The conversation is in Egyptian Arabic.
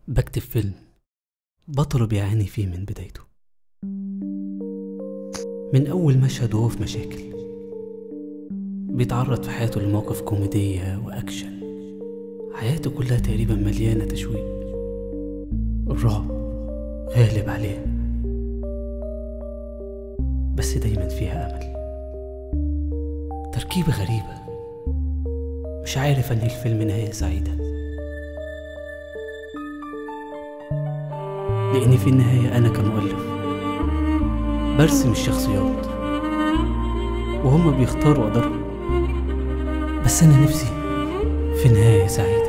بكتب فيلم بطله بيعاني فيه من بدايته من أول مشهد وهو في مشاكل بيتعرض في حياته لمواقف كوميدية وأكشن حياته كلها تقريبا مليانة تشويق الرعب غالب عليه بس دايما فيها أمل تركيبة غريبة مش عارف أنهي الفيلم نهاية سعيدة لأن في النهاية أنا كمؤلف برسم الشخصيات وهما بيختاروا قدرهم بس أنا نفسي في نهاية سعيدة